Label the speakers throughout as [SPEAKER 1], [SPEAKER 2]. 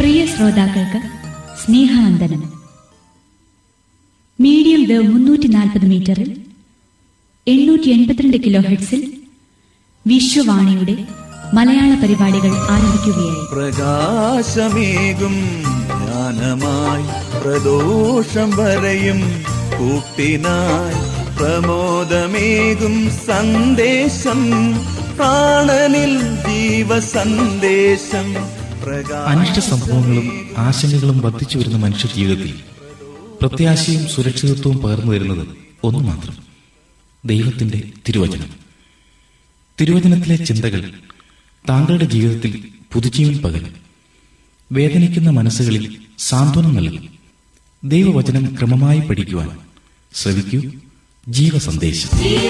[SPEAKER 1] പ്രിയ ശ്രോതാക്കൾക്ക് സ്നേഹവന്ദനം medium wave മുന്നൂറ്റി നാൽപ്പത് മീറ്ററിൽ എണ്ണൂറ്റി എൺപത്തിരണ്ട് കിലോ ഹെഡ്സിൽ വിശ്വവാണിയുടെ മലയാള പരിപാടികൾ ആരംഭിക്കുകയായി
[SPEAKER 2] പ്രകാശമേകും ജ്ഞാനമായി പ്രദോഷം വരയും കൂട്ടിനായി പ്രമോദമേകും സന്ദേശം പ്രാണനിൽ ജീവസന്ദേശം
[SPEAKER 3] അനിഷ്ട സംഭവങ്ങളും ആശങ്കകളും വർദ്ധിച്ചു വരുന്ന മനുഷ്യ ജീവിതത്തിൽ പ്രത്യാശയും സുരക്ഷിതത്വവും പകർന്നു തരുന്നത് ഒന്നു മാത്രം ദൈവത്തിന്റെ തിരുവചനം തിരുവചനത്തിലെ ചിന്തകൾ താങ്കളുടെ ജീവിതത്തിൽ പുതുജീവൻ പകരും വേദനിക്കുന്ന മനസ്സുകളിൽ സാന്ത്വനം നൽകും ദൈവവചനം ക്രമമായി പഠിക്കുവാൻ ശ്രവിക്കൂ ജീവസന്ദേശം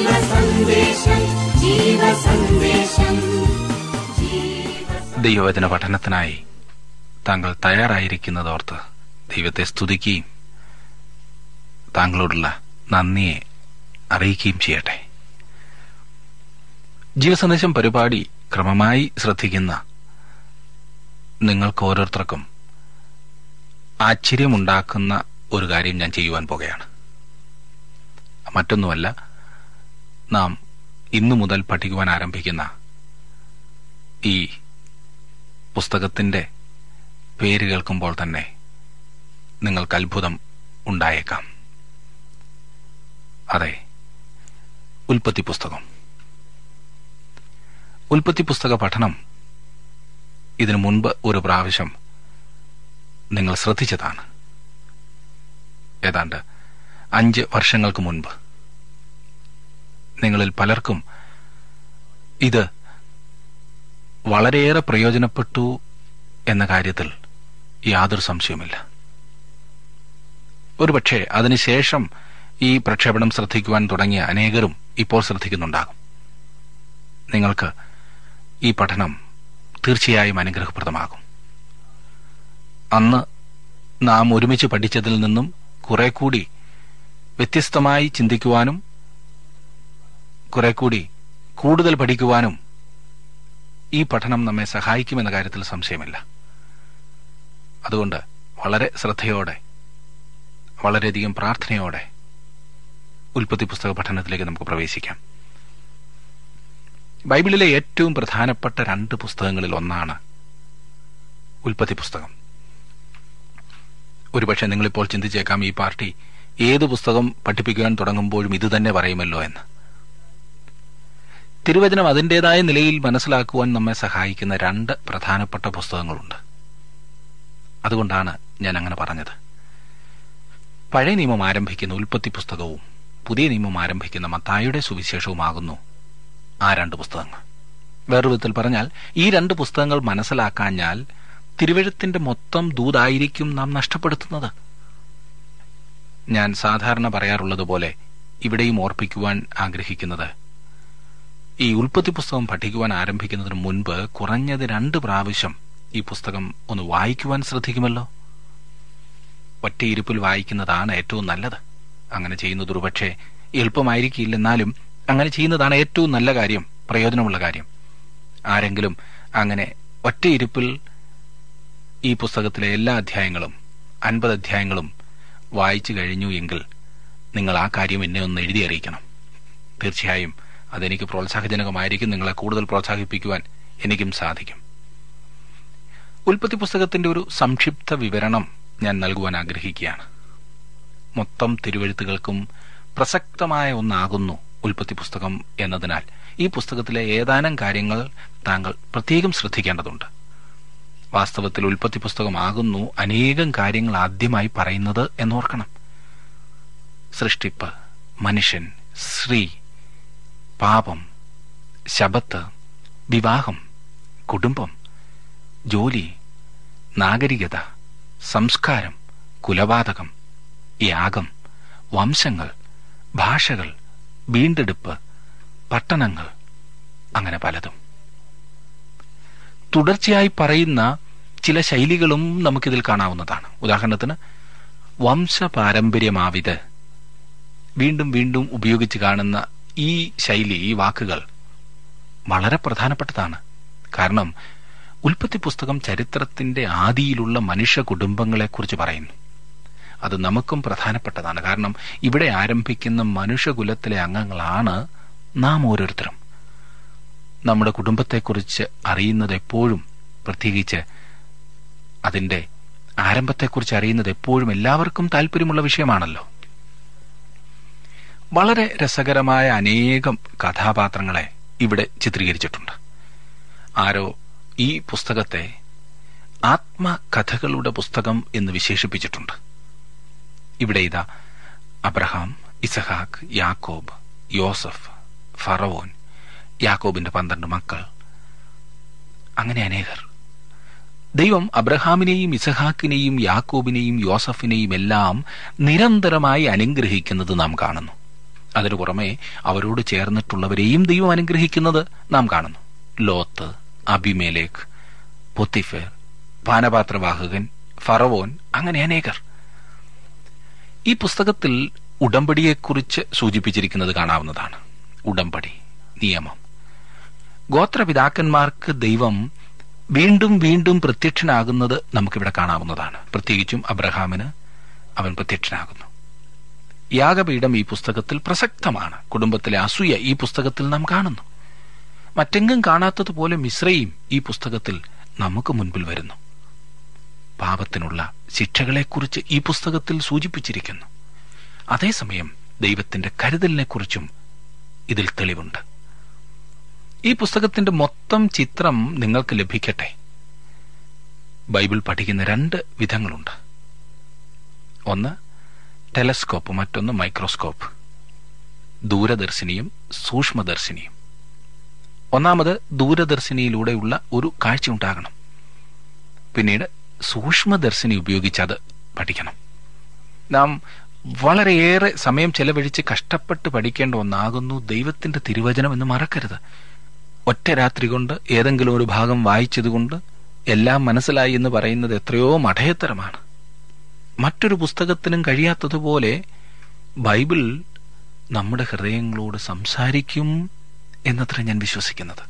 [SPEAKER 4] ദൈവവചന പഠനത്തിനായി താങ്കൾ തയ്യാറായിരിക്കുന്നതോർത്ത് ദൈവത്തെ സ്തുതിക്കുകയും താങ്കളോടുള്ള നന്ദിയെ അറിയിക്കുകയും ചെയ്യട്ടെ ജീവസന്ദേശം പരിപാടി ക്രമമായി ശ്രദ്ധിക്കുന്ന നിങ്ങൾക്ക് ഓരോരുത്തർക്കും ആശ്ചര്യമുണ്ടാക്കുന്ന ഒരു കാര്യം ഞാൻ ചെയ്യുവാൻ പോകുകയാണ് മറ്റൊന്നുമല്ല നാം ഇന്നു മുതൽ പഠിക്കുവാൻ ആരംഭിക്കുന്ന ഈ പുസ്തകത്തിന്റെ പേര് കേൾക്കുമ്പോൾ തന്നെ നിങ്ങൾക്ക് അത്ഭുതം ഉണ്ടായേക്കാം അതെ ഉൽപ്പത്തി പുസ്തകം ഉൽപ്പത്തി പുസ്തക പഠനം ഇതിനു മുൻപ് ഒരു പ്രാവശ്യം നിങ്ങൾ ശ്രദ്ധിച്ചതാണ് ഏതാണ്ട് അഞ്ച് വർഷങ്ങൾക്ക് മുൻപ് നിങ്ങളിൽ പലർക്കും ഇത് വളരെയേറെ പ്രയോജനപ്പെട്ടു എന്ന കാര്യത്തിൽ യാതൊരു സംശയവുമില്ല ഒരുപക്ഷെ അതിനുശേഷം ഈ പ്രക്ഷേപണം ശ്രദ്ധിക്കുവാൻ തുടങ്ങിയ അനേകരും ഇപ്പോൾ ശ്രദ്ധിക്കുന്നുണ്ടാകും നിങ്ങൾക്ക് ഈ പഠനം തീർച്ചയായും അനുഗ്രഹപ്രദമാകും അന്ന് നാം ഒരുമിച്ച് പഠിച്ചതിൽ നിന്നും കുറെ കൂടി വ്യത്യസ്തമായി ചിന്തിക്കുവാനും കുറെ കൂടി കൂടുതൽ പഠിക്കുവാനും ഈ പഠനം നമ്മെ സഹായിക്കുമെന്ന കാര്യത്തിൽ സംശയമില്ല അതുകൊണ്ട് വളരെ ശ്രദ്ധയോടെ വളരെയധികം പ്രാർത്ഥനയോടെ ഉൽപ്പത്തി പുസ്തക പഠനത്തിലേക്ക് നമുക്ക് പ്രവേശിക്കാം ബൈബിളിലെ ഏറ്റവും പ്രധാനപ്പെട്ട രണ്ട് പുസ്തകങ്ങളിൽ ഒന്നാണ് ഉൽപ്പത്തി പുസ്തകം ഒരുപക്ഷെ നിങ്ങളിപ്പോൾ ചിന്തിച്ചേക്കാം ഈ പാർട്ടി ഏത് പുസ്തകം പഠിപ്പിക്കുവാൻ തുടങ്ങുമ്പോഴും ഇത് തന്നെ പറയുമല്ലോ എന്ന് തിരുവചനം അതിൻ്റെതായ നിലയിൽ മനസ്സിലാക്കുവാൻ നമ്മെ സഹായിക്കുന്ന രണ്ട് പ്രധാനപ്പെട്ട പുസ്തകങ്ങളുണ്ട് അതുകൊണ്ടാണ് ഞാൻ അങ്ങനെ പറഞ്ഞത് പഴയ നിയമം ആരംഭിക്കുന്ന ഉൽപ്പത്തി പുസ്തകവും പുതിയ നിയമം ആരംഭിക്കുന്ന മത്തായുടെ സുവിശേഷവുമാകുന്നു ആ രണ്ട് പുസ്തകങ്ങൾ വേറൊരു വിധത്തിൽ പറഞ്ഞാൽ ഈ രണ്ട് പുസ്തകങ്ങൾ മനസ്സിലാക്കാഞ്ഞാൽ തിരുവഴുത്തിന്റെ മൊത്തം ദൂതായിരിക്കും നാം നഷ്ടപ്പെടുത്തുന്നത് ഞാൻ സാധാരണ പറയാറുള്ളതുപോലെ ഇവിടെയും ഓർപ്പിക്കുവാൻ ആഗ്രഹിക്കുന്നത് ഈ ഉൽപ്പത്തി പുസ്തകം പഠിക്കുവാൻ ആരംഭിക്കുന്നതിന് മുൻപ് കുറഞ്ഞത് രണ്ട് പ്രാവശ്യം ഈ പുസ്തകം ഒന്ന് വായിക്കുവാൻ ശ്രദ്ധിക്കുമല്ലോ ഒറ്റയിരുപ്പിൽ വായിക്കുന്നതാണ് ഏറ്റവും നല്ലത് അങ്ങനെ ചെയ്യുന്നത് ഒരുപക്ഷെ എളുപ്പമായിരിക്കില്ല എന്നാലും അങ്ങനെ ചെയ്യുന്നതാണ് ഏറ്റവും നല്ല കാര്യം പ്രയോജനമുള്ള കാര്യം ആരെങ്കിലും അങ്ങനെ ഒറ്റയിരുപ്പിൽ ഈ പുസ്തകത്തിലെ എല്ലാ അധ്യായങ്ങളും അൻപത് അധ്യായങ്ങളും വായിച്ചു കഴിഞ്ഞു എങ്കിൽ നിങ്ങൾ ആ കാര്യം എന്നെ ഒന്ന് എഴുതി അറിയിക്കണം തീർച്ചയായും അതെനിക്ക് പ്രോത്സാഹജനകമായിരിക്കും നിങ്ങളെ കൂടുതൽ പ്രോത്സാഹിപ്പിക്കുവാൻ എനിക്കും സാധിക്കും ഉൽപ്പത്തി പുസ്തകത്തിന്റെ ഒരു സംക്ഷിപ്ത വിവരണം ഞാൻ നൽകുവാൻ ആഗ്രഹിക്കുകയാണ് മൊത്തം തിരുവഴുത്തുകൾക്കും പ്രസക്തമായ ഒന്നാകുന്നു ഉൽപ്പത്തി പുസ്തകം എന്നതിനാൽ ഈ പുസ്തകത്തിലെ ഏതാനും കാര്യങ്ങൾ താങ്കൾ പ്രത്യേകം ശ്രദ്ധിക്കേണ്ടതുണ്ട് വാസ്തവത്തിൽ ഉൽപ്പത്തി പുസ്തകമാകുന്നു അനേകം കാര്യങ്ങൾ ആദ്യമായി പറയുന്നത് എന്നോർക്കണം സൃഷ്ടിപ്പ് മനുഷ്യൻ സ്ത്രീ പാപം ശബത്ത് വിവാഹം കുടുംബം ജോലി നാഗരികത സംസ്കാരം കുലപാതകം യാഗം വംശങ്ങൾ ഭാഷകൾ വീണ്ടെടുപ്പ് പട്ടണങ്ങൾ അങ്ങനെ പലതും തുടർച്ചയായി പറയുന്ന ചില ശൈലികളും നമുക്കിതിൽ കാണാവുന്നതാണ് ഉദാഹരണത്തിന് വംശപാരമ്പര്യമാവിത് വീണ്ടും വീണ്ടും ഉപയോഗിച്ച് കാണുന്ന ഈ ശൈലി ഈ വാക്കുകൾ വളരെ പ്രധാനപ്പെട്ടതാണ് കാരണം ഉൽപ്പത്തി പുസ്തകം ചരിത്രത്തിന്റെ ആദിയിലുള്ള മനുഷ്യ കുടുംബങ്ങളെക്കുറിച്ച് പറയുന്നു അത് നമുക്കും പ്രധാനപ്പെട്ടതാണ് കാരണം ഇവിടെ ആരംഭിക്കുന്ന മനുഷ്യകുലത്തിലെ അംഗങ്ങളാണ് നാം ഓരോരുത്തരും നമ്മുടെ കുടുംബത്തെക്കുറിച്ച് അറിയുന്നത് എപ്പോഴും പ്രത്യേകിച്ച് അതിന്റെ ആരംഭത്തെക്കുറിച്ച് അറിയുന്നത് എപ്പോഴും എല്ലാവർക്കും താല്പര്യമുള്ള വിഷയമാണല്ലോ വളരെ രസകരമായ അനേകം കഥാപാത്രങ്ങളെ ഇവിടെ ചിത്രീകരിച്ചിട്ടുണ്ട് ആരോ ഈ പുസ്തകത്തെ ആത്മകഥകളുടെ പുസ്തകം എന്ന് വിശേഷിപ്പിച്ചിട്ടുണ്ട് ഇവിടെ ഇതാ അബ്രഹാം ഇസഹാക്ക് യാക്കോബ് യോസഫ് ഫറവോൻ യാക്കോബിന്റെ പന്ത്രണ്ട് മക്കൾ അങ്ങനെ അനേകർ ദൈവം അബ്രഹാമിനെയും ഇസഹാക്കിനെയും യാക്കോബിനെയും യോസഫിനെയും എല്ലാം നിരന്തരമായി അനുഗ്രഹിക്കുന്നത് നാം കാണുന്നു അതിനു പുറമെ അവരോട് ചേർന്നിട്ടുള്ളവരെയും ദൈവം അനുഗ്രഹിക്കുന്നത് നാം കാണുന്നു ലോത്ത് അബിമേലേക്ക് പൊത്തിഫേർ പാനപാത്രവാഹകൻ ഫറവോൻ അങ്ങനെ അനേകർ ഈ പുസ്തകത്തിൽ ഉടമ്പടിയെക്കുറിച്ച് സൂചിപ്പിച്ചിരിക്കുന്നത് കാണാവുന്നതാണ് ഉടമ്പടി നിയമം ഗോത്രപിതാക്കന്മാർക്ക് ദൈവം വീണ്ടും വീണ്ടും പ്രത്യക്ഷനാകുന്നത് നമുക്കിവിടെ കാണാവുന്നതാണ് പ്രത്യേകിച്ചും അബ്രഹാമിന് അവൻ പ്രത്യക്ഷനാകുന്നു യാഗപീഠം ഈ പുസ്തകത്തിൽ പ്രസക്തമാണ് കുടുംബത്തിലെ അസൂയ ഈ പുസ്തകത്തിൽ നാം കാണുന്നു മറ്റെങ്കും കാണാത്തതുപോലെ മിശ്രയും ഈ പുസ്തകത്തിൽ നമുക്ക് മുൻപിൽ വരുന്നു പാപത്തിനുള്ള ശിക്ഷകളെക്കുറിച്ച് ഈ പുസ്തകത്തിൽ സൂചിപ്പിച്ചിരിക്കുന്നു അതേസമയം ദൈവത്തിന്റെ കരുതലിനെക്കുറിച്ചും ഇതിൽ തെളിവുണ്ട് ഈ പുസ്തകത്തിന്റെ മൊത്തം ചിത്രം നിങ്ങൾക്ക് ലഭിക്കട്ടെ ബൈബിൾ പഠിക്കുന്ന രണ്ട് വിധങ്ങളുണ്ട് ഒന്ന് ടെലസ്കോപ്പ് മറ്റൊന്ന് മൈക്രോസ്കോപ്പ് ദൂരദർശിനിയും സൂക്ഷ്മദർശിനിയും ഒന്നാമത് ദൂരദർശിനിയിലൂടെയുള്ള ഒരു കാഴ്ച ഉണ്ടാകണം പിന്നീട് സൂക്ഷ്മദർശിനി ഉപയോഗിച്ച് അത് പഠിക്കണം നാം വളരെയേറെ സമയം ചെലവഴിച്ച് കഷ്ടപ്പെട്ട് പഠിക്കേണ്ട ഒന്നാകുന്നു ദൈവത്തിന്റെ തിരുവചനം എന്ന് മറക്കരുത് ഒറ്റ രാത്രി കൊണ്ട് ഏതെങ്കിലും ഒരു ഭാഗം വായിച്ചതുകൊണ്ട് എല്ലാം മനസ്സിലായി എന്ന് പറയുന്നത് എത്രയോ മഠയത്തരമാണ് മറ്റൊരു പുസ്തകത്തിനും കഴിയാത്തതുപോലെ ബൈബിൾ നമ്മുടെ ഹൃദയങ്ങളോട് സംസാരിക്കും എന്നത്ര ഞാൻ വിശ്വസിക്കുന്നത്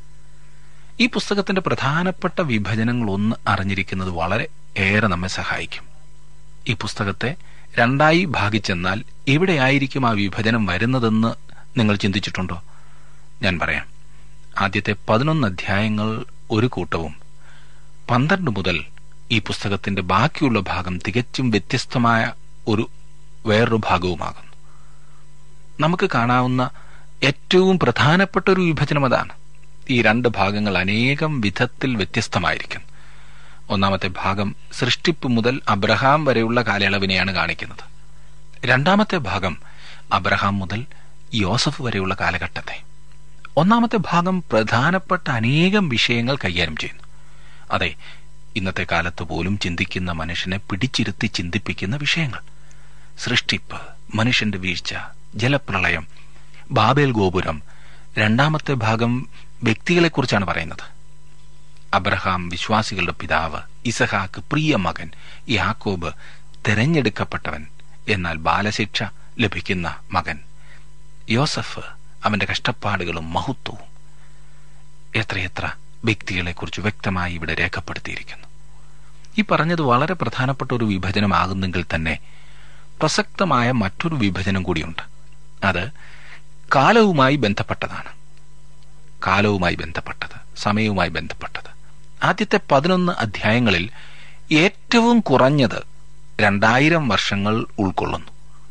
[SPEAKER 4] ഈ പുസ്തകത്തിന്റെ പ്രധാനപ്പെട്ട വിഭജനങ്ങൾ ഒന്ന് അറിഞ്ഞിരിക്കുന്നത് വളരെ ഏറെ നമ്മെ സഹായിക്കും ഈ പുസ്തകത്തെ രണ്ടായി ഭാഗിച്ചെന്നാൽ എവിടെയായിരിക്കും ആ വിഭജനം വരുന്നതെന്ന് നിങ്ങൾ ചിന്തിച്ചിട്ടുണ്ടോ ഞാൻ പറയാം ആദ്യത്തെ പതിനൊന്ന് അധ്യായങ്ങൾ ഒരു കൂട്ടവും പന്ത്രണ്ട് മുതൽ ഈ പുസ്തകത്തിന്റെ ബാക്കിയുള്ള ഭാഗം തികച്ചും വ്യത്യസ്തമായ ഒരു വേറൊരു ഭാഗവുമാകുന്നു നമുക്ക് കാണാവുന്ന ഏറ്റവും പ്രധാനപ്പെട്ട ഒരു വിഭജനം അതാണ് ഈ രണ്ട് ഭാഗങ്ങൾ അനേകം വിധത്തിൽ വ്യത്യസ്തമായിരിക്കും ഒന്നാമത്തെ ഭാഗം സൃഷ്ടിപ്പ് മുതൽ അബ്രഹാം വരെയുള്ള കാലയളവിനെയാണ് കാണിക്കുന്നത് രണ്ടാമത്തെ ഭാഗം അബ്രഹാം മുതൽ യോസഫ് വരെയുള്ള കാലഘട്ടത്തെ ഒന്നാമത്തെ ഭാഗം പ്രധാനപ്പെട്ട അനേകം വിഷയങ്ങൾ കൈകാര്യം ചെയ്യുന്നു അതെ ഇന്നത്തെ കാലത്ത് പോലും ചിന്തിക്കുന്ന മനുഷ്യനെ പിടിച്ചിരുത്തി ചിന്തിപ്പിക്കുന്ന വിഷയങ്ങൾ സൃഷ്ടിപ്പ് മനുഷ്യന്റെ വീഴ്ച ജലപ്രളയം ബാബേൽ ഗോപുരം രണ്ടാമത്തെ ഭാഗം വ്യക്തികളെക്കുറിച്ചാണ് പറയുന്നത് അബ്രഹാം വിശ്വാസികളുടെ പിതാവ് ഇസഹാക്ക് പ്രിയ മകൻ യാക്കോബ് തെരഞ്ഞെടുക്കപ്പെട്ടവൻ എന്നാൽ ബാലശിക്ഷ ലഭിക്കുന്ന മകൻ യോസഫ് അവന്റെ കഷ്ടപ്പാടുകളും മഹത്വവും എത്രയെത്ര വ്യക്തികളെക്കുറിച്ച് വ്യക്തമായി ഇവിടെ രേഖപ്പെടുത്തിയിരിക്കുന്നു ഈ പറഞ്ഞത് വളരെ പ്രധാനപ്പെട്ട ഒരു വിഭജനമാകുന്നെങ്കിൽ തന്നെ പ്രസക്തമായ മറ്റൊരു വിഭജനം കൂടിയുണ്ട് അത് കാലവുമായി ബന്ധപ്പെട്ടതാണ് കാലവുമായി ബന്ധപ്പെട്ടത് സമയവുമായി ബന്ധപ്പെട്ടത് ആദ്യത്തെ പതിനൊന്ന് അധ്യായങ്ങളിൽ ഏറ്റവും കുറഞ്ഞത് രണ്ടായിരം വർഷങ്ങൾ ഉൾക്കൊള്ളുന്നു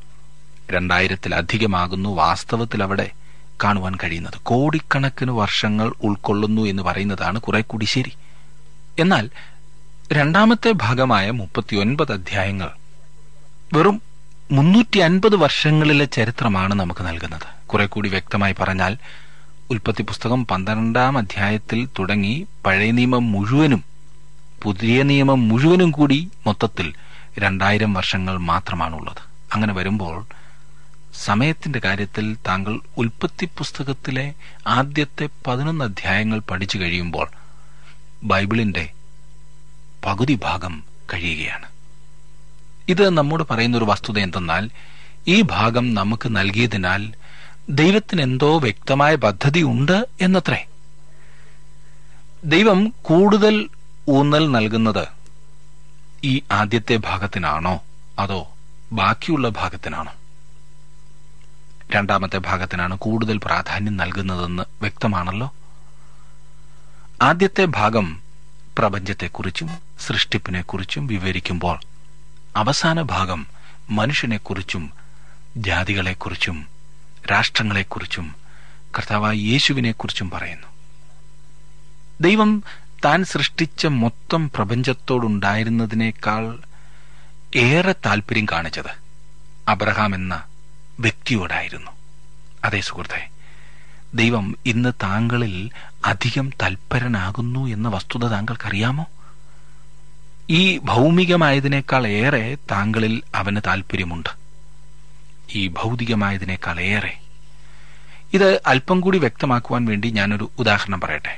[SPEAKER 4] രണ്ടായിരത്തിലധികമാകുന്നു വാസ്തവത്തിൽ അവിടെ കാണുവാൻ കഴിയുന്നത് കോടിക്കണക്കിന് വർഷങ്ങൾ ഉൾക്കൊള്ളുന്നു എന്ന് പറയുന്നതാണ് കുറെ കൂടി ശരി എന്നാൽ രണ്ടാമത്തെ ഭാഗമായ മുപ്പത്തിയൊൻപത് അധ്യായങ്ങൾ വെറും മുന്നൂറ്റി അൻപത് വർഷങ്ങളിലെ ചരിത്രമാണ് നമുക്ക് നൽകുന്നത് കുറെ കൂടി വ്യക്തമായി പറഞ്ഞാൽ ഉൽപ്പത്തി പുസ്തകം പന്ത്രണ്ടാം അധ്യായത്തിൽ തുടങ്ങി പഴയ നിയമം മുഴുവനും പുതിയ നിയമം മുഴുവനും കൂടി മൊത്തത്തിൽ രണ്ടായിരം വർഷങ്ങൾ മാത്രമാണുള്ളത് അങ്ങനെ വരുമ്പോൾ സമയത്തിന്റെ കാര്യത്തിൽ താങ്കൾ ഉൽപ്പത്തി പുസ്തകത്തിലെ ആദ്യത്തെ പതിനൊന്ന് അധ്യായങ്ങൾ പഠിച്ചു കഴിയുമ്പോൾ ബൈബിളിന്റെ പകുതി ഭാഗം കഴിയുകയാണ് ഇത് നമ്മോട് പറയുന്ന ഒരു വസ്തുത എന്തെന്നാൽ ഈ ഭാഗം നമുക്ക് നൽകിയതിനാൽ ദൈവത്തിന് എന്തോ വ്യക്തമായ പദ്ധതി ഉണ്ട് എന്നത്രേ ദൈവം കൂടുതൽ ഊന്നൽ നൽകുന്നത് ഈ ആദ്യത്തെ ഭാഗത്തിനാണോ അതോ ബാക്കിയുള്ള ഭാഗത്തിനാണോ രണ്ടാമത്തെ ഭാഗത്തിനാണ് കൂടുതൽ പ്രാധാന്യം നൽകുന്നതെന്ന് വ്യക്തമാണല്ലോ ആദ്യത്തെ ഭാഗം പ്രപഞ്ചത്തെക്കുറിച്ചും സൃഷ്ടിപ്പിനെക്കുറിച്ചും വിവരിക്കുമ്പോൾ അവസാന ഭാഗം മനുഷ്യനെക്കുറിച്ചും ജാതികളെക്കുറിച്ചും രാഷ്ട്രങ്ങളെക്കുറിച്ചും കർത്താവായ യേശുവിനെക്കുറിച്ചും പറയുന്നു ദൈവം താൻ സൃഷ്ടിച്ച മൊത്തം പ്രപഞ്ചത്തോടുണ്ടായിരുന്നതിനേക്കാൾ ഏറെ താല്പര്യം കാണിച്ചത് അബ്രഹാം എന്ന വ്യക്തിയോടായിരുന്നു അതേ സുഹൃത്തെ ദൈവം ഇന്ന് താങ്കളിൽ അധികം തൽപരനാകുന്നു എന്ന വസ്തുത താങ്കൾക്കറിയാമോ ഈ ഭൗമികമായതിനേക്കാൾ ഏറെ താങ്കളിൽ അവന് താല്പര്യമുണ്ട് ഈ ഭൗതികമായതിനേക്കാൾ ഏറെ ഇത് അല്പം കൂടി വ്യക്തമാക്കുവാൻ വേണ്ടി ഞാനൊരു ഉദാഹരണം പറയട്ടെ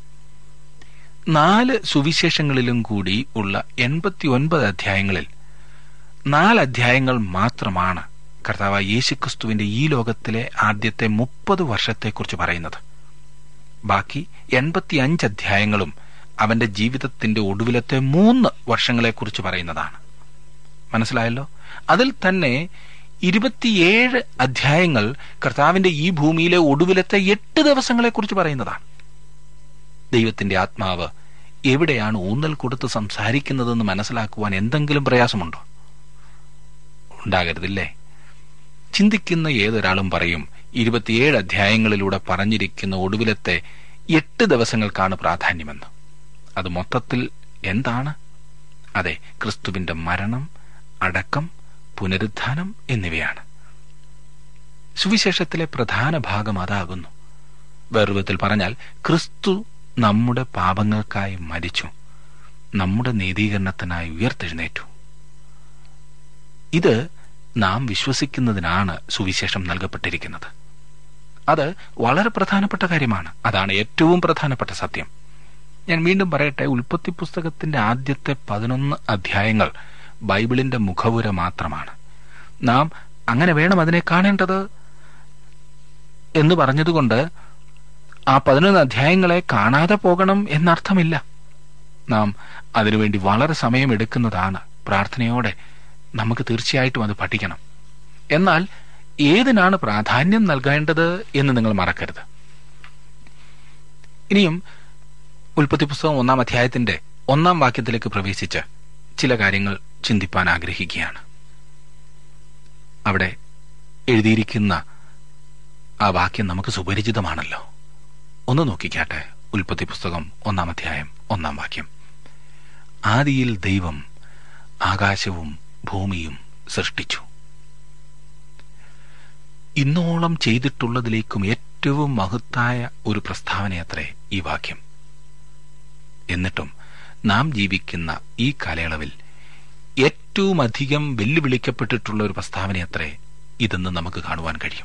[SPEAKER 4] നാല് സുവിശേഷങ്ങളിലും കൂടി ഉള്ള എൺപത്തി ഒൻപത് അധ്യായങ്ങളിൽ നാല് അധ്യായങ്ങൾ മാത്രമാണ് കർത്താവ് യേശുക്രിസ്തുവിന്റെ ഈ ലോകത്തിലെ ആദ്യത്തെ മുപ്പത് വർഷത്തെക്കുറിച്ച് പറയുന്നത് ബാക്കി എൺപത്തിയഞ്ച് അധ്യായങ്ങളും അവന്റെ ജീവിതത്തിന്റെ ഒടുവിലത്തെ മൂന്ന് വർഷങ്ങളെക്കുറിച്ച് പറയുന്നതാണ് മനസ്സിലായല്ലോ അതിൽ തന്നെ ഇരുപത്തിയേഴ് അധ്യായങ്ങൾ കർത്താവിന്റെ ഈ ഭൂമിയിലെ ഒടുവിലത്തെ എട്ട് ദിവസങ്ങളെക്കുറിച്ച് പറയുന്നതാണ് ദൈവത്തിന്റെ ആത്മാവ് എവിടെയാണ് ഊന്നൽ കൊടുത്ത് സംസാരിക്കുന്നതെന്ന് മനസ്സിലാക്കുവാൻ എന്തെങ്കിലും പ്രയാസമുണ്ടോ ഉണ്ടാകരുതില്ലേ ചിന്തിക്കുന്ന ഏതൊരാളും പറയും ഇരുപത്തിയേഴ് അധ്യായങ്ങളിലൂടെ പറഞ്ഞിരിക്കുന്ന ഒടുവിലത്തെ എട്ട് ദിവസങ്ങൾക്കാണ് പ്രാധാന്യമെന്ന് അത് മൊത്തത്തിൽ എന്താണ് അതെ ക്രിസ്തുവിന്റെ മരണം അടക്കം പുനരുത്ഥാനം എന്നിവയാണ് സുവിശേഷത്തിലെ പ്രധാന ഭാഗം അതാകുന്നു വേറൊരുവിധത്തിൽ പറഞ്ഞാൽ ക്രിസ്തു നമ്മുടെ പാപങ്ങൾക്കായി മരിച്ചു നമ്മുടെ നീതീകരണത്തിനായി ഉയർത്തെഴുന്നേറ്റു ഇത് നാം വിശ്വസിക്കുന്നതിനാണ് സുവിശേഷം നൽകപ്പെട്ടിരിക്കുന്നത് അത് വളരെ പ്രധാനപ്പെട്ട കാര്യമാണ് അതാണ് ഏറ്റവും പ്രധാനപ്പെട്ട സത്യം ഞാൻ വീണ്ടും പറയട്ടെ ഉൽപ്പത്തി പുസ്തകത്തിന്റെ ആദ്യത്തെ പതിനൊന്ന് അധ്യായങ്ങൾ ബൈബിളിന്റെ മുഖവുര മാത്രമാണ് നാം അങ്ങനെ വേണം അതിനെ കാണേണ്ടത് എന്ന് പറഞ്ഞതുകൊണ്ട് ആ പതിനൊന്ന് അധ്യായങ്ങളെ കാണാതെ പോകണം എന്നർത്ഥമില്ല നാം അതിനുവേണ്ടി വളരെ സമയമെടുക്കുന്നതാണ് പ്രാർത്ഥനയോടെ നമുക്ക് തീർച്ചയായിട്ടും അത് പഠിക്കണം എന്നാൽ ഏതിനാണ് പ്രാധാന്യം നൽകേണ്ടത് എന്ന് നിങ്ങൾ മറക്കരുത് ഇനിയും ഉൽപ്പത്തി പുസ്തകം ഒന്നാം അധ്യായത്തിന്റെ ഒന്നാം വാക്യത്തിലേക്ക് പ്രവേശിച്ച് ചില കാര്യങ്ങൾ ചിന്തിപ്പാൻ ആഗ്രഹിക്കുകയാണ് അവിടെ എഴുതിയിരിക്കുന്ന ആ വാക്യം നമുക്ക് സുപരിചിതമാണല്ലോ ഒന്ന് നോക്കിക്കാട്ടെ ഉൽപ്പത്തി പുസ്തകം ഒന്നാം അധ്യായം ഒന്നാം വാക്യം ആദിയിൽ ദൈവം ആകാശവും ഭൂമിയും സൃഷ്ടിച്ചു ഇന്നോളം ചെയ്തിട്ടുള്ളതിലേക്കും ഏറ്റവും മഹത്തായ ഒരു പ്രസ്താവനയത്രേ ഈ വാക്യം എന്നിട്ടും നാം ജീവിക്കുന്ന ഈ കാലയളവിൽ ഏറ്റവും അധികം വെല്ലുവിളിക്കപ്പെട്ടിട്ടുള്ള ഒരു പ്രസ്താവനയത്രേ ഇതെന്ന് നമുക്ക് കാണുവാൻ കഴിയും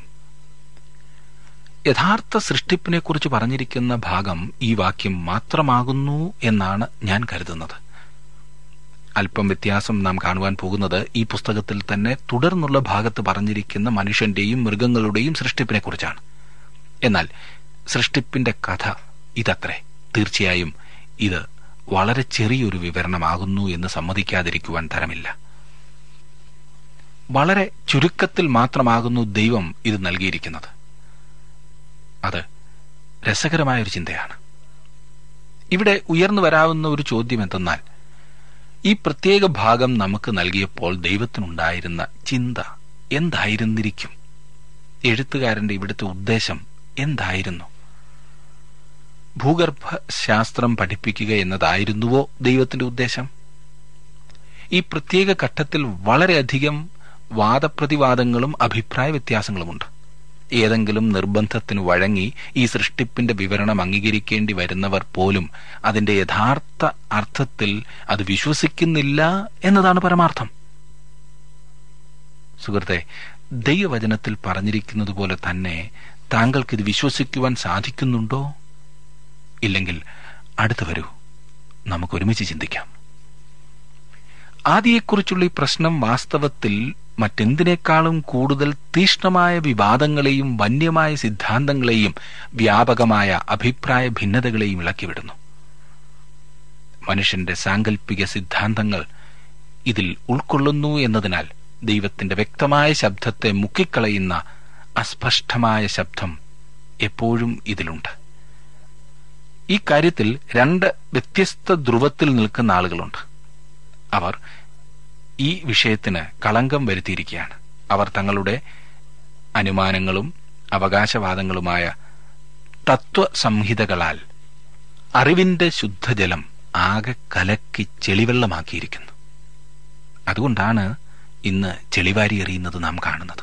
[SPEAKER 4] യഥാർത്ഥ സൃഷ്ടിപ്പിനെ കുറിച്ച് പറഞ്ഞിരിക്കുന്ന ഭാഗം ഈ വാക്യം മാത്രമാകുന്നു എന്നാണ് ഞാൻ കരുതുന്നത് അല്പം വ്യത്യാസം നാം കാണുവാൻ പോകുന്നത് ഈ പുസ്തകത്തിൽ തന്നെ തുടർന്നുള്ള ഭാഗത്ത് പറഞ്ഞിരിക്കുന്ന മനുഷ്യന്റെയും മൃഗങ്ങളുടെയും സൃഷ്ടിപ്പിനെ കുറിച്ചാണ് എന്നാൽ സൃഷ്ടിപ്പിന്റെ കഥ ഇതത്രേ തീർച്ചയായും ഇത് വളരെ ചെറിയൊരു വിവരണമാകുന്നു എന്ന് സമ്മതിക്കാതിരിക്കുവാൻ തരമില്ല വളരെ ചുരുക്കത്തിൽ മാത്രമാകുന്നു ദൈവം ഇത് നൽകിയിരിക്കുന്നത് അത് രസകരമായ ഒരു ചിന്തയാണ് ഇവിടെ ഉയർന്നു വരാവുന്ന ഒരു ചോദ്യം എന്തെന്നാൽ ഈ പ്രത്യേക ഭാഗം നമുക്ക് നൽകിയപ്പോൾ ദൈവത്തിനുണ്ടായിരുന്ന ചിന്ത എന്തായിരുന്നിരിക്കും എഴുത്തുകാരന്റെ ഇവിടുത്തെ ഉദ്ദേശം എന്തായിരുന്നു ഭൂഗർഭ ശാസ്ത്രം പഠിപ്പിക്കുക എന്നതായിരുന്നുവോ ദൈവത്തിന്റെ ഉദ്ദേശം ഈ പ്രത്യേക ഘട്ടത്തിൽ വളരെയധികം വാദപ്രതിവാദങ്ങളും അഭിപ്രായ വ്യത്യാസങ്ങളുമുണ്ട് ഏതെങ്കിലും നിർബന്ധത്തിന് വഴങ്ങി ഈ സൃഷ്ടിപ്പിന്റെ വിവരണം അംഗീകരിക്കേണ്ടി വരുന്നവർ പോലും അതിന്റെ യഥാർത്ഥ അർത്ഥത്തിൽ അത് വിശ്വസിക്കുന്നില്ല എന്നതാണ് പരമാർത്ഥം സുഹൃത്തെ ദൈവവചനത്തിൽ പറഞ്ഞിരിക്കുന്നത് പോലെ തന്നെ താങ്കൾക്ക് ഇത് വിശ്വസിക്കുവാൻ സാധിക്കുന്നുണ്ടോ ഇല്ലെങ്കിൽ അടുത്തു വരൂ നമുക്ക് ഒരുമിച്ച് ചിന്തിക്കാം ആദിയെക്കുറിച്ചുള്ള ഈ പ്രശ്നം വാസ്തവത്തിൽ മറ്റെന്തിനേക്കാളും കൂടുതൽ തീഷ്ണമായ വിവാദങ്ങളെയും വന്യമായ സിദ്ധാന്തങ്ങളെയും വ്യാപകമായ അഭിപ്രായ ഭിന്നതകളെയും ഇളക്കിവിടുന്നു മനുഷ്യന്റെ സാങ്കല്പിക സിദ്ധാന്തങ്ങൾ ഇതിൽ ഉൾക്കൊള്ളുന്നു എന്നതിനാൽ ദൈവത്തിന്റെ വ്യക്തമായ ശബ്ദത്തെ മുക്കിക്കളയുന്ന അസ്പഷ്ടമായ ശബ്ദം എപ്പോഴും ഇതിലുണ്ട് ഈ കാര്യത്തിൽ രണ്ട് വ്യത്യസ്ത ധ്രുവത്തിൽ നിൽക്കുന്ന ആളുകളുണ്ട് അവർ ഈ വിഷയത്തിന് കളങ്കം വരുത്തിയിരിക്കുകയാണ് അവർ തങ്ങളുടെ അനുമാനങ്ങളും അവകാശവാദങ്ങളുമായ തത്വസംഹിതകളാൽ അറിവിന്റെ ശുദ്ധജലം ആകെ കലക്കി ചെളിവെള്ളമാക്കിയിരിക്കുന്നു അതുകൊണ്ടാണ് ഇന്ന് ചെളിവാരി എറിയുന്നത് നാം കാണുന്നത്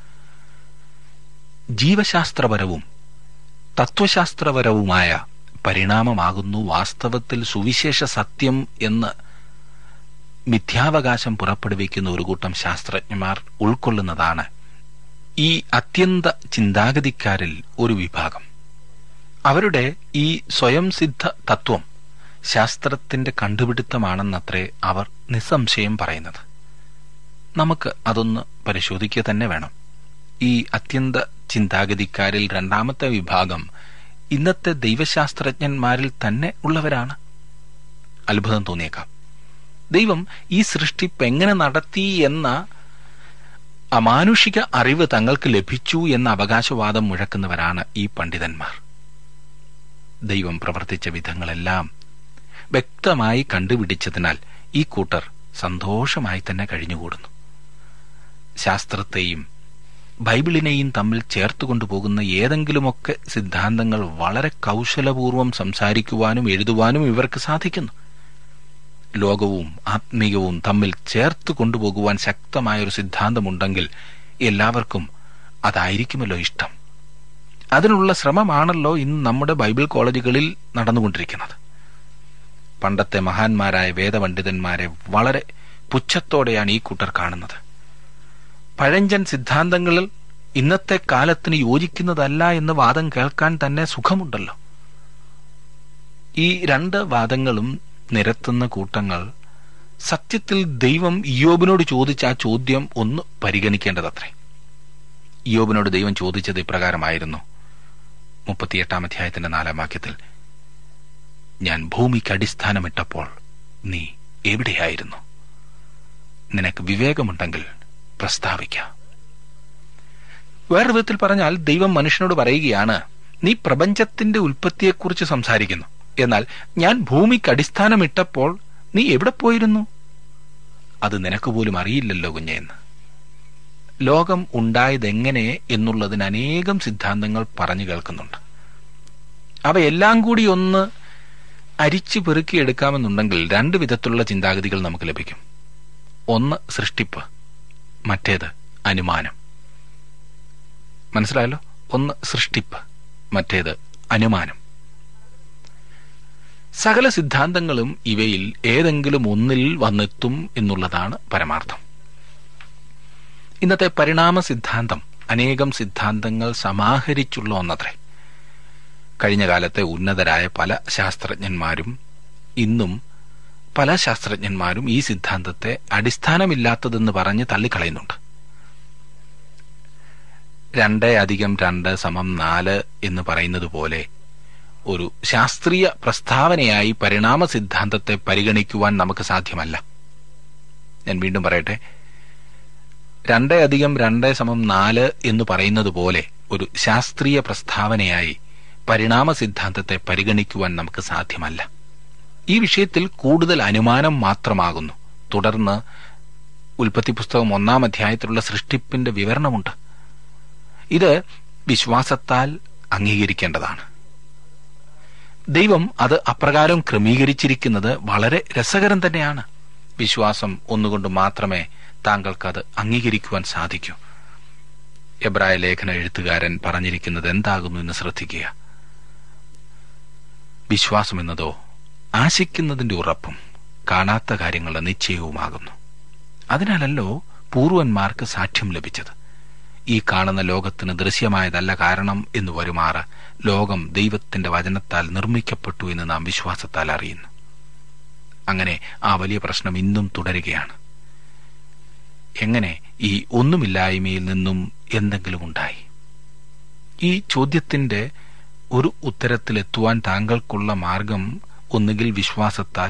[SPEAKER 4] ജീവശാസ്ത്രപരവും തത്വശാസ്ത്രപരവുമായ പരിണാമമാകുന്നു വാസ്തവത്തിൽ സുവിശേഷ സത്യം എന്ന് മിഥ്യാവകാശം പുറപ്പെടുവിക്കുന്ന ഒരു കൂട്ടം ശാസ്ത്രജ്ഞന്മാർ ഉൾക്കൊള്ളുന്നതാണ് ഈ അത്യന്ത ചിന്താഗതിക്കാരിൽ ഒരു വിഭാഗം അവരുടെ ഈ സ്വയം സിദ്ധ തത്വം ശാസ്ത്രത്തിന്റെ കണ്ടുപിടുത്തമാണെന്നത്രേ അവർ നിസ്സംശയം പറയുന്നത് നമുക്ക് അതൊന്ന് പരിശോധിക്കുക തന്നെ വേണം ഈ അത്യന്ത ചിന്താഗതിക്കാരിൽ രണ്ടാമത്തെ വിഭാഗം ഇന്നത്തെ ദൈവശാസ്ത്രജ്ഞന്മാരിൽ തന്നെ ഉള്ളവരാണ് അത്ഭുതം തോന്നിയേക്കാം ദൈവം ഈ സൃഷ്ടിപ്പ് എങ്ങനെ നടത്തി എന്ന അമാനുഷിക അറിവ് തങ്ങൾക്ക് ലഭിച്ചു എന്ന അവകാശവാദം മുഴക്കുന്നവരാണ് ഈ പണ്ഡിതന്മാർ ദൈവം പ്രവർത്തിച്ച വിധങ്ങളെല്ലാം വ്യക്തമായി കണ്ടുപിടിച്ചതിനാൽ ഈ കൂട്ടർ സന്തോഷമായി തന്നെ കഴിഞ്ഞുകൂടുന്നു ശാസ്ത്രത്തെയും ബൈബിളിനെയും തമ്മിൽ ചേർത്ത് കൊണ്ടുപോകുന്ന ഏതെങ്കിലുമൊക്കെ സിദ്ധാന്തങ്ങൾ വളരെ കൗശലപൂർവം സംസാരിക്കുവാനും എഴുതുവാനും ഇവർക്ക് സാധിക്കുന്നു ലോകവും ആത്മീയവും തമ്മിൽ ചേർത്ത് കൊണ്ടുപോകുവാൻ ശക്തമായൊരു സിദ്ധാന്തമുണ്ടെങ്കിൽ എല്ലാവർക്കും അതായിരിക്കുമല്ലോ ഇഷ്ടം അതിനുള്ള ശ്രമമാണല്ലോ ഇന്ന് നമ്മുടെ ബൈബിൾ കോളേജുകളിൽ നടന്നുകൊണ്ടിരിക്കുന്നത് പണ്ടത്തെ മഹാന്മാരായ വേദപണ്ഡിതന്മാരെ വളരെ പുച്ഛത്തോടെയാണ് ഈ കൂട്ടർ കാണുന്നത് പഴഞ്ചൻ സിദ്ധാന്തങ്ങളിൽ ഇന്നത്തെ കാലത്തിന് യോജിക്കുന്നതല്ല എന്ന് വാദം കേൾക്കാൻ തന്നെ സുഖമുണ്ടല്ലോ ഈ രണ്ട് വാദങ്ങളും നിരത്തുന്ന കൂട്ടങ്ങൾ സത്യത്തിൽ ദൈവം ഇയോബിനോട് ചോദിച്ച ആ ചോദ്യം ഒന്ന് പരിഗണിക്കേണ്ടതത്രേ ഇയോബിനോട് ദൈവം ചോദിച്ചത് ഇപ്രകാരമായിരുന്നു മുപ്പത്തിയെട്ടാം അധ്യായത്തിന്റെ നാലാം വാക്യത്തിൽ ഞാൻ ഭൂമിക്ക് അടിസ്ഥാനമിട്ടപ്പോൾ നീ എവിടെയായിരുന്നു നിനക്ക് വിവേകമുണ്ടെങ്കിൽ പ്രസ്താവിക്കാം വേറെ വിധത്തിൽ പറഞ്ഞാൽ ദൈവം മനുഷ്യനോട് പറയുകയാണ് നീ പ്രപഞ്ചത്തിന്റെ ഉൽപ്പത്തിയെക്കുറിച്ച് സംസാരിക്കുന്നു എന്നാൽ ഞാൻ ഭൂമിക്ക് അടിസ്ഥാനമിട്ടപ്പോൾ നീ എവിടെ പോയിരുന്നു അത് നിനക്ക് പോലും അറിയില്ലല്ലോ കുഞ്ഞെന്ന് ലോകം ഉണ്ടായതെങ്ങനെ എന്നുള്ളതിന് അനേകം സിദ്ധാന്തങ്ങൾ പറഞ്ഞു കേൾക്കുന്നുണ്ട് അവയെല്ലാം കൂടി ഒന്ന് അരിച്ചു പെറുക്കിയെടുക്കാമെന്നുണ്ടെങ്കിൽ രണ്ട് വിധത്തിലുള്ള ചിന്താഗതികൾ നമുക്ക് ലഭിക്കും ഒന്ന് സൃഷ്ടിപ്പ് മറ്റേത് അനുമാനം മനസ്സിലായല്ലോ ഒന്ന് സൃഷ്ടിപ്പ് മറ്റേത് അനുമാനം സകല സിദ്ധാന്തങ്ങളും ഇവയിൽ ഏതെങ്കിലും ഒന്നിൽ വന്നെത്തും എന്നുള്ളതാണ് പരമാർത്ഥം ഇന്നത്തെ പരിണാമ സിദ്ധാന്തം അനേകം സിദ്ധാന്തങ്ങൾ സമാഹരിച്ചുള്ള ഒന്നത്രേ കഴിഞ്ഞ കാലത്തെ ഉന്നതരായ പല ശാസ്ത്രജ്ഞന്മാരും ഇന്നും പല ശാസ്ത്രജ്ഞന്മാരും ഈ സിദ്ധാന്തത്തെ അടിസ്ഥാനമില്ലാത്തതെന്ന് പറഞ്ഞ് തള്ളിക്കളയുന്നുണ്ട് രണ്ട് അധികം രണ്ട് സമം നാല് എന്ന് പറയുന്നത് പോലെ ഒരു ശാസ്ത്രീയ പ്രസ്താവനയായി പരിണാമ സിദ്ധാന്തത്തെ പരിഗണിക്കുവാൻ നമുക്ക് സാധ്യമല്ല ഞാൻ വീണ്ടും പറയട്ടെ രണ്ട് അധികം രണ്ട് സമം നാല് എന്ന് പറയുന്നത് പോലെ ഒരു ശാസ്ത്രീയ പ്രസ്താവനയായി പരിണാമ സിദ്ധാന്തത്തെ പരിഗണിക്കുവാൻ നമുക്ക് സാധ്യമല്ല ഈ വിഷയത്തിൽ കൂടുതൽ അനുമാനം മാത്രമാകുന്നു തുടർന്ന് ഉൽപ്പത്തി പുസ്തകം ഒന്നാം അധ്യായത്തിലുള്ള സൃഷ്ടിപ്പിന്റെ വിവരണമുണ്ട് ഇത് വിശ്വാസത്താൽ അംഗീകരിക്കേണ്ടതാണ് ദൈവം അത് അപ്രകാരം ക്രമീകരിച്ചിരിക്കുന്നത് വളരെ രസകരം തന്നെയാണ് വിശ്വാസം ഒന്നുകൊണ്ട് മാത്രമേ താങ്കൾക്കത് അംഗീകരിക്കുവാൻ സാധിക്കൂ എബ്രായ ലേഖന എഴുത്തുകാരൻ പറഞ്ഞിരിക്കുന്നത് എന്താകുന്നു എന്ന് ശ്രദ്ധിക്കുക വിശ്വാസം എന്നതോ ആശിക്കുന്നതിന്റെ ഉറപ്പും കാണാത്ത കാര്യങ്ങളുടെ നിശ്ചയവുമാകുന്നു അതിനാലല്ലോ പൂർവന്മാർക്ക് സാക്ഷ്യം ലഭിച്ചത് ഈ കാണുന്ന ലോകത്തിന് ദൃശ്യമായതല്ല കാരണം എന്ന് വരുമാറ് ലോകം ദൈവത്തിന്റെ വചനത്താൽ നിർമ്മിക്കപ്പെട്ടു എന്ന് നാം വിശ്വാസത്താൽ അറിയുന്നു അങ്ങനെ ആ വലിയ പ്രശ്നം ഇന്നും തുടരുകയാണ് എങ്ങനെ ഈ ഒന്നുമില്ലായ്മയിൽ നിന്നും എന്തെങ്കിലും ഉണ്ടായി ഈ ചോദ്യത്തിന്റെ ഒരു ഉത്തരത്തിലെത്തുവാൻ താങ്കൾക്കുള്ള മാർഗം ഒന്നുകിൽ വിശ്വാസത്താൽ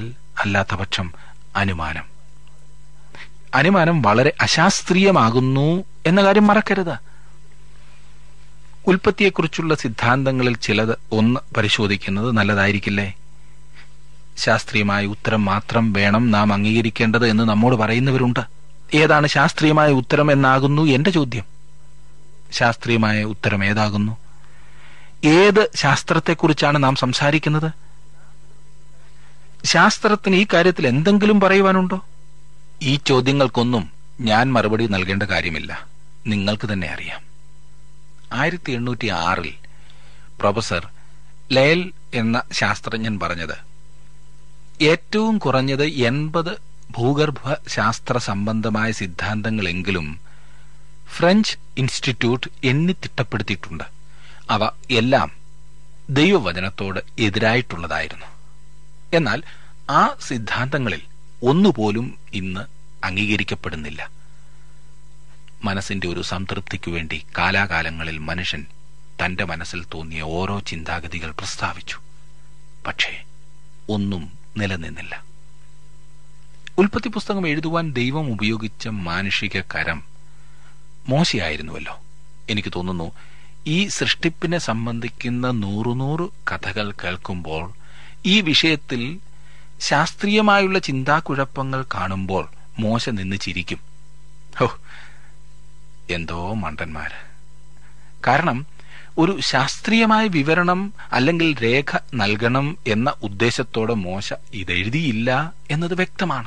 [SPEAKER 4] അല്ലാത്ത പക്ഷം അനുമാനം അനുമാനം വളരെ അശാസ്ത്രീയമാകുന്നു എന്ന കാര്യം മറക്കരുത് ഉൽപ്പത്തിയെക്കുറിച്ചുള്ള സിദ്ധാന്തങ്ങളിൽ ചിലത് ഒന്ന് പരിശോധിക്കുന്നത് നല്ലതായിരിക്കില്ലേ ശാസ്ത്രീയമായ ഉത്തരം മാത്രം വേണം നാം അംഗീകരിക്കേണ്ടത് എന്ന് നമ്മോട് പറയുന്നവരുണ്ട് ഏതാണ് ശാസ്ത്രീയമായ ഉത്തരം എന്നാകുന്നു എന്റെ ചോദ്യം ശാസ്ത്രീയമായ ഉത്തരം ഏതാകുന്നു ഏത് ശാസ്ത്രത്തെക്കുറിച്ചാണ് നാം സംസാരിക്കുന്നത് ശാസ്ത്രത്തിന് ഈ കാര്യത്തിൽ എന്തെങ്കിലും പറയുവാനുണ്ടോ ഈ ചോദ്യങ്ങൾക്കൊന്നും ഞാൻ മറുപടി നൽകേണ്ട കാര്യമില്ല നിങ്ങൾക്ക് തന്നെ അറിയാം ആയിരത്തി എണ്ണൂറ്റി ആറിൽ പ്രൊഫസർ ലേൽ എന്ന ശാസ്ത്രജ്ഞൻ പറഞ്ഞത് ഏറ്റവും കുറഞ്ഞത് എൺപത് ഭൂഗർഭ ശാസ്ത്ര സംബന്ധമായ സിദ്ധാന്തങ്ങളെങ്കിലും ഫ്രഞ്ച് ഇൻസ്റ്റിറ്റ്യൂട്ട് എണ്ണി തിട്ടപ്പെടുത്തിയിട്ടുണ്ട് അവ എല്ലാം ദൈവവചനത്തോട് എതിരായിട്ടുള്ളതായിരുന്നു എന്നാൽ ആ സിദ്ധാന്തങ്ങളിൽ ഒന്നുപോലും ഇന്ന് അംഗീകരിക്കപ്പെടുന്നില്ല മനസ്സിന്റെ ഒരു സംതൃപ്തിക്കു വേണ്ടി കാലാകാലങ്ങളിൽ മനുഷ്യൻ തന്റെ മനസ്സിൽ തോന്നിയ ഓരോ ചിന്താഗതികൾ പ്രസ്താവിച്ചു പക്ഷേ ഒന്നും നിലനിന്നില്ല ഉൽപ്പത്തി പുസ്തകം എഴുതുവാൻ ദൈവം ഉപയോഗിച്ച മാനുഷിക കരം മോശയായിരുന്നുവല്ലോ എനിക്ക് തോന്നുന്നു ഈ സൃഷ്ടിപ്പിനെ സംബന്ധിക്കുന്ന നൂറുനൂറ് കഥകൾ കേൾക്കുമ്പോൾ ഈ വിഷയത്തിൽ ശാസ്ത്രീയമായുള്ള ചിന്താക്കുഴപ്പങ്ങൾ കാണുമ്പോൾ മോശ നിന്ന് ചിരിക്കും ഹോ എന്തോ മണ്ടന്മാര് കാരണം ഒരു ശാസ്ത്രീയമായ വിവരണം അല്ലെങ്കിൽ രേഖ നൽകണം എന്ന ഉദ്ദേശത്തോടെ മോശ ഇതെഴുതിയില്ല എന്നത് വ്യക്തമാണ്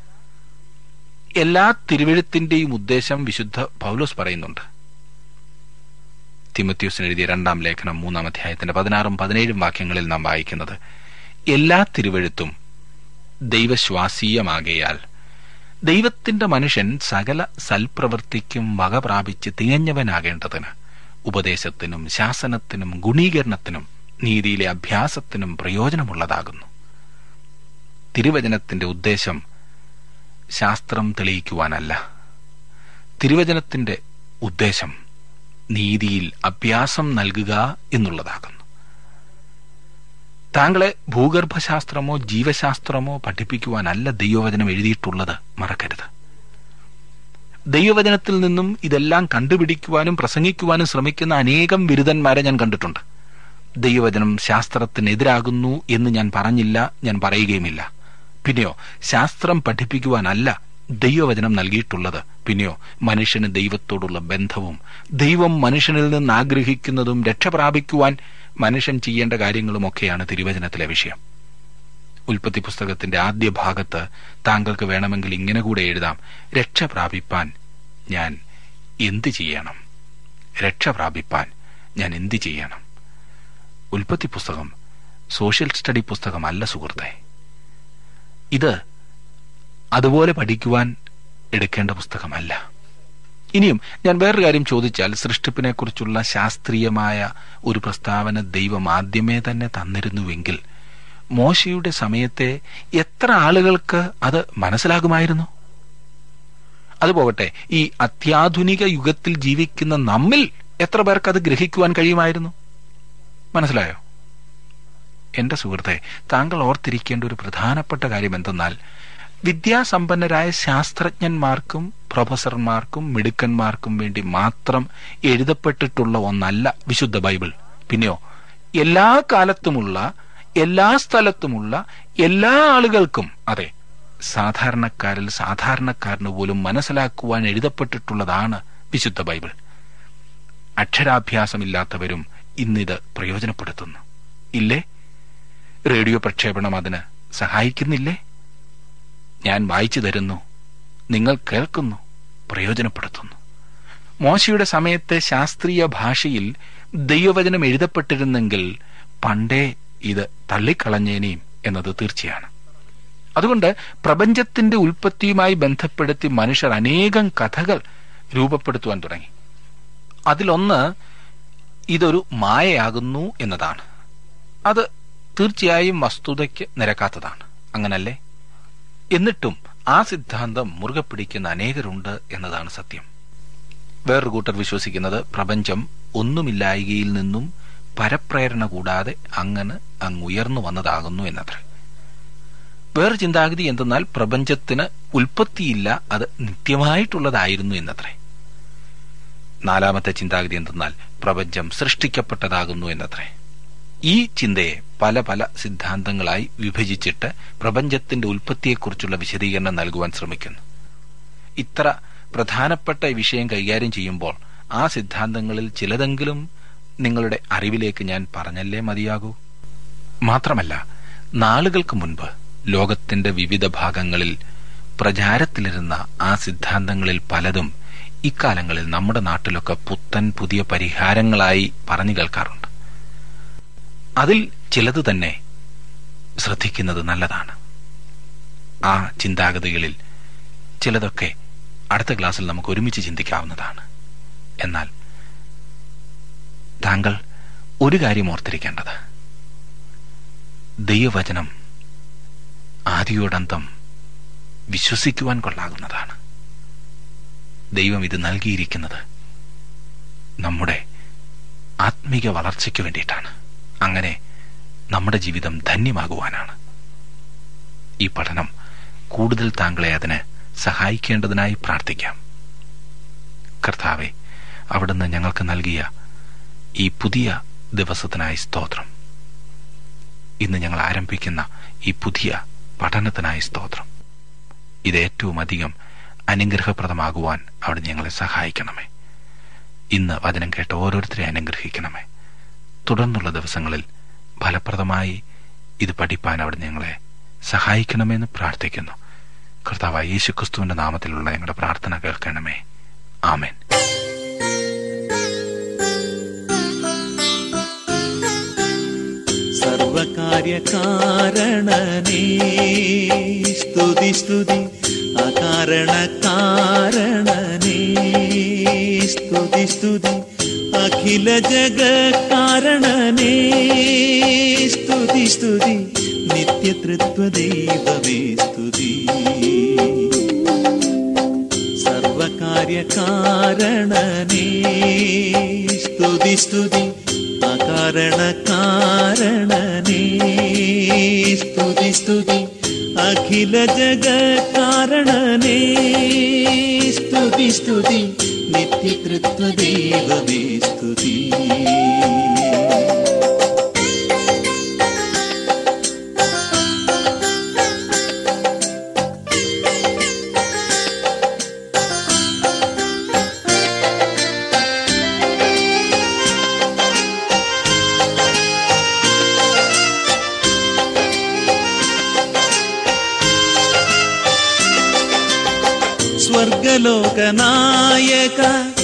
[SPEAKER 4] എല്ലാ തിരുവഴുത്തിന്റെയും ഉദ്ദേശം വിശുദ്ധ പൗലോസ് പറയുന്നുണ്ട് തിമത്യൂസിന് എഴുതിയ രണ്ടാം ലേഖനം മൂന്നാം അധ്യായത്തിന്റെ പതിനാറും പതിനേഴും വാക്യങ്ങളിൽ നാം വായിക്കുന്നത് എല്ലാ തിരുവഴുത്തും ദൈവശ്വാസീയമാകയാൽ ദൈവത്തിന്റെ മനുഷ്യൻ സകല സൽപ്രവൃത്തിക്കും വക പ്രാപിച്ച് തികഞ്ഞവനാകേണ്ടതിന് ഉപദേശത്തിനും ശാസനത്തിനും ഗുണീകരണത്തിനും നീതിയിലെ അഭ്യാസത്തിനും പ്രയോജനമുള്ളതാകുന്നു തിരുവചനത്തിന്റെ ഉദ്ദേശം ശാസ്ത്രം തെളിയിക്കുവാനല്ല തിരുവചനത്തിന്റെ ഉദ്ദേശം നീതിയിൽ അഭ്യാസം നൽകുക എന്നുള്ളതാകുന്നു താങ്കളെ ഭൂഗർഭശാസ്ത്രമോ ജീവശാസ്ത്രമോ പഠിപ്പിക്കുവാനല്ല ദൈവവചനം എഴുതിയിട്ടുള്ളത് മറക്കരുത് ദൈവവചനത്തിൽ നിന്നും ഇതെല്ലാം കണ്ടുപിടിക്കുവാനും പ്രസംഗിക്കുവാനും ശ്രമിക്കുന്ന അനേകം ബിരുദന്മാരെ ഞാൻ കണ്ടിട്ടുണ്ട് ദൈവവചനം ശാസ്ത്രത്തിനെതിരാകുന്നു എന്ന് ഞാൻ പറഞ്ഞില്ല ഞാൻ പറയുകയുമില്ല പിന്നെയോ ശാസ്ത്രം പഠിപ്പിക്കുവാനല്ല ദൈവവചനം നൽകിയിട്ടുള്ളത് പിന്നെയോ മനുഷ്യന് ദൈവത്തോടുള്ള ബന്ധവും ദൈവം മനുഷ്യനിൽ നിന്ന് ആഗ്രഹിക്കുന്നതും രക്ഷ പ്രാപിക്കുവാൻ മനുഷ്യൻ ചെയ്യേണ്ട കാര്യങ്ങളുമൊക്കെയാണ് തിരുവചനത്തിലെ വിഷയം ഉൽപ്പത്തി പുസ്തകത്തിന്റെ ആദ്യ ഭാഗത്ത് താങ്കൾക്ക് വേണമെങ്കിൽ ഇങ്ങനെ കൂടെ എഴുതാം രക്ഷ പ്രാപിപ്പാൻ ഞാൻ എന്ത് ചെയ്യണം രക്ഷ പ്രാപിപ്പാൻ ഞാൻ എന്ത് ചെയ്യണം ഉൽപ്പത്തി പുസ്തകം സോഷ്യൽ സ്റ്റഡി പുസ്തകമല്ല സുഹൃത്തെ ഇത് അതുപോലെ പഠിക്കുവാൻ എടുക്കേണ്ട പുസ്തകമല്ല ഇനിയും ഞാൻ വേറൊരു കാര്യം ചോദിച്ചാൽ സൃഷ്ടിപ്പിനെക്കുറിച്ചുള്ള ശാസ്ത്രീയമായ ഒരു പ്രസ്താവന ദൈവം ആദ്യമേ തന്നെ തന്നിരുന്നുവെങ്കിൽ മോശയുടെ സമയത്തെ എത്ര ആളുകൾക്ക് അത് മനസ്സിലാകുമായിരുന്നു അതുപോകട്ടെ ഈ അത്യാധുനിക യുഗത്തിൽ ജീവിക്കുന്ന നമ്മിൽ എത്ര പേർക്ക് അത് ഗ്രഹിക്കുവാൻ കഴിയുമായിരുന്നു മനസ്സിലായോ എന്റെ സുഹൃത്തെ താങ്കൾ ഓർത്തിരിക്കേണ്ട ഒരു പ്രധാനപ്പെട്ട കാര്യം എന്തെന്നാൽ വിദ്യാസമ്പന്നരായ ശാസ്ത്രജ്ഞന്മാർക്കും പ്രൊഫസർമാർക്കും മിടുക്കന്മാർക്കും വേണ്ടി മാത്രം എഴുതപ്പെട്ടിട്ടുള്ള ഒന്നല്ല വിശുദ്ധ ബൈബിൾ പിന്നെയോ എല്ലാ കാലത്തുമുള്ള എല്ലാ സ്ഥലത്തുമുള്ള എല്ലാ ആളുകൾക്കും അതെ സാധാരണക്കാരിൽ സാധാരണക്കാരന് പോലും മനസ്സിലാക്കുവാൻ എഴുതപ്പെട്ടിട്ടുള്ളതാണ് വിശുദ്ധ ബൈബിൾ അക്ഷരാഭ്യാസമില്ലാത്തവരും ഇന്നിത് പ്രയോജനപ്പെടുത്തുന്നു ഇല്ലേ റേഡിയോ പ്രക്ഷേപണം അതിന് സഹായിക്കുന്നില്ലേ ഞാൻ വായിച്ചു തരുന്നു നിങ്ങൾ കേൾക്കുന്നു പ്രയോജനപ്പെടുത്തുന്നു മോശയുടെ സമയത്തെ ശാസ്ത്രീയ ഭാഷയിൽ ദൈവവചനം എഴുതപ്പെട്ടിരുന്നെങ്കിൽ പണ്ടേ ഇത് തള്ളിക്കളഞ്ഞേനെയും എന്നത് തീർച്ചയാണ് അതുകൊണ്ട് പ്രപഞ്ചത്തിന്റെ ഉൽപ്പത്തിയുമായി ബന്ധപ്പെടുത്തി മനുഷ്യർ അനേകം കഥകൾ രൂപപ്പെടുത്തുവാൻ തുടങ്ങി അതിലൊന്ന് ഇതൊരു മായയാകുന്നു എന്നതാണ് അത് തീർച്ചയായും വസ്തുതയ്ക്ക് നിരക്കാത്തതാണ് അങ്ങനല്ലേ എന്നിട്ടും ആ സിദ്ധാന്തം മുറുകെ പിടിക്കുന്ന അനേകരുണ്ട് എന്നതാണ് സത്യം വേറൊരു കൂട്ടർ വിശ്വസിക്കുന്നത് പ്രപഞ്ചം ഒന്നുമില്ലായികയിൽ നിന്നും പരപ്രേരണ കൂടാതെ അങ്ങനെ അങ്ങ് ഉയർന്നു വന്നതാകുന്നു എന്നത്രേ വേറെ ചിന്താഗതി എന്തെന്നാൽ പ്രപഞ്ചത്തിന് ഉൽപ്പത്തിയില്ല അത് നിത്യമായിട്ടുള്ളതായിരുന്നു എന്നത്രേ നാലാമത്തെ ചിന്താഗതി എന്തെന്നാൽ പ്രപഞ്ചം സൃഷ്ടിക്കപ്പെട്ടതാകുന്നു എന്നത്രേ ഈ ചിന്തയെ പല പല സിദ്ധാന്തങ്ങളായി വിഭജിച്ചിട്ട് പ്രപഞ്ചത്തിന്റെ ഉൽപ്പത്തിയെക്കുറിച്ചുള്ള വിശദീകരണം നൽകുവാൻ ശ്രമിക്കുന്നു ഇത്ര പ്രധാനപ്പെട്ട ഈ വിഷയം കൈകാര്യം ചെയ്യുമ്പോൾ ആ സിദ്ധാന്തങ്ങളിൽ ചിലതെങ്കിലും നിങ്ങളുടെ അറിവിലേക്ക് ഞാൻ പറഞ്ഞല്ലേ മതിയാകൂ മാത്രമല്ല നാളുകൾക്ക് മുൻപ് ലോകത്തിന്റെ വിവിധ ഭാഗങ്ങളിൽ പ്രചാരത്തിലിരുന്ന ആ സിദ്ധാന്തങ്ങളിൽ പലതും ഇക്കാലങ്ങളിൽ നമ്മുടെ നാട്ടിലൊക്കെ പുത്തൻ പുതിയ പരിഹാരങ്ങളായി പറഞ്ഞു കേൾക്കാറുണ്ട് അതിൽ ചിലത് തന്നെ ശ്രദ്ധിക്കുന്നത് നല്ലതാണ് ആ ചിന്താഗതികളിൽ ചിലതൊക്കെ അടുത്ത ക്ലാസ്സിൽ നമുക്ക് ഒരുമിച്ച് ചിന്തിക്കാവുന്നതാണ് എന്നാൽ താങ്കൾ ഒരു കാര്യം ഓർത്തിരിക്കേണ്ടത് ദൈവവചനം ആദിയോടന്തം വിശ്വസിക്കുവാൻ കൊള്ളാകുന്നതാണ് ദൈവം ഇത് നൽകിയിരിക്കുന്നത് നമ്മുടെ ആത്മീക വളർച്ചയ്ക്ക് വേണ്ടിയിട്ടാണ് അങ്ങനെ നമ്മുടെ ജീവിതം ധന്യമാകുവാനാണ് ഈ പഠനം കൂടുതൽ താങ്കളെ അതിന് സഹായിക്കേണ്ടതിനായി പ്രാർത്ഥിക്കാം കർത്താവെ അവിടുന്ന് ഞങ്ങൾക്ക് നൽകിയ ഈ പുതിയ ദിവസത്തിനായി സ്തോത്രം ഇന്ന് ഞങ്ങൾ ആരംഭിക്കുന്ന ഈ പുതിയ പഠനത്തിനായി സ്തോത്രം ഇത് ഏറ്റവും അധികം അനുഗ്രഹപ്രദമാകുവാൻ അവിടെ ഞങ്ങളെ സഹായിക്കണമേ ഇന്ന് വചനം കേട്ട ഓരോരുത്തരെ അനുഗ്രഹിക്കണമേ തുടർന്നുള്ള ദിവസങ്ങളിൽ ഫലപ്രദമായി ഇത് പഠിപ്പാൻ അവിടെ ഞങ്ങളെ സഹായിക്കണമെന്ന് പ്രാർത്ഥിക്കുന്നു കർത്താവ് യേശു ക്രിസ്തുവിന്റെ നാമത്തിലുള്ള ഞങ്ങളുടെ പ്രാർത്ഥന കേൾക്കണമേ ആമേൻ
[SPEAKER 2] സർവകാര്യകാരണനേ സ്തുതി സ്തുതി അകാരണ കാരണനേ സ്തുതി സ്തുതി അഖില ജഗ കാരണനേ സ്തുതി സ്തുതി നിത്യതൃത്വ ദൈവമേ സ്തുതി സർവകാര്യകാരണനേ സ്തുതി സ്തുതി അകാരണ കാരണനേ സ്തുതി സ്തുതി അഖില ജഗ കാരണനേ സ്തുതി സ്തുതി നിത്യതൃത്വ ദൈവമേ സ്തുതി സ്വർഗലോകനായക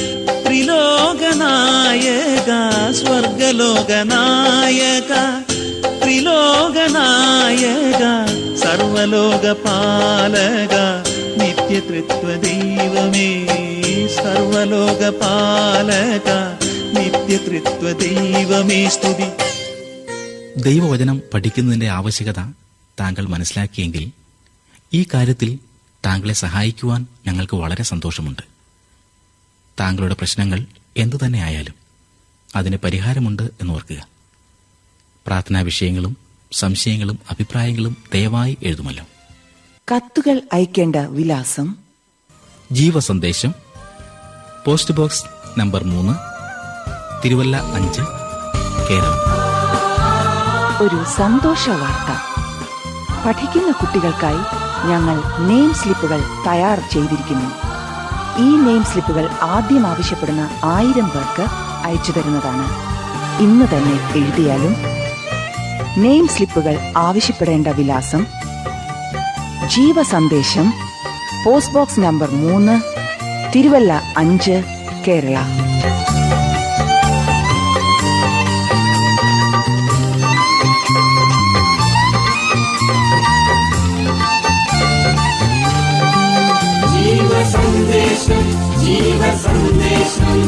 [SPEAKER 2] ത്രിലോകനായക സ്വർഗലോകനായക ത്രിലോകനായക സർവലോകപാലക നിത്യതൃത്വ ദൈവമേ സർവലോകപാലക നിത്യതൃത്വ ദൈവമേ സ്തുതി
[SPEAKER 3] ദൈവവചനം പഠിക്കുന്നതിന്റെ ആവശ്യകത താങ്കൾ മനസ്സിലാക്കിയെങ്കിൽ ഈ കാര്യത്തിൽ താങ്കളെ സഹായിക്കുവാൻ ഞങ്ങൾക്ക് വളരെ സന്തോഷമുണ്ട് താങ്കളുടെ പ്രശ്നങ്ങൾ എന്തു തന്നെയായാലും അതിന് പരിഹാരമുണ്ട് എന്നോർക്കുക പ്രാർത്ഥനാ വിഷയങ്ങളും സംശയങ്ങളും അഭിപ്രായങ്ങളും ദയവായി എഴുതുമല്ലോ
[SPEAKER 5] കത്തുകൾ അയക്കേണ്ട വിലാസം
[SPEAKER 3] ജീവസന്ദേശം പോസ്റ്റ് ബോക്സ് നമ്പർ മൂന്ന് തിരുവല്ല അഞ്ച് കേരളം
[SPEAKER 5] ഒരു സന്തോഷ വാർത്ത പഠിക്കുന്ന കുട്ടികൾക്കായി ഞങ്ങൾ നെയിം സ്ലിപ്പുകൾ തയ്യാർ ചെയ്തിരിക്കുന്നു ഈ നെയിം സ്ലിപ്പുകൾ ആദ്യം ആവശ്യപ്പെടുന്ന ആയിരം പേർക്ക് അയച്ചു തരുന്നതാണ് ഇന്ന് തന്നെ എഴുതിയാലും നെയിം സ്ലിപ്പുകൾ ആവശ്യപ്പെടേണ്ട വിലാസം ജീവസന്ദേശം പോസ്റ്റ് ബോക്സ് നമ്പർ മൂന്ന് തിരുവല്ല അഞ്ച് കേരള
[SPEAKER 6] ജീവസന്ദേശം ജീവസന്ദേശം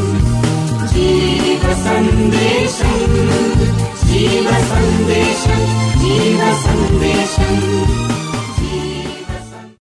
[SPEAKER 6] ജീവസന്ദേശം ജീവസന്ദേശം ജീവസന്ദേശം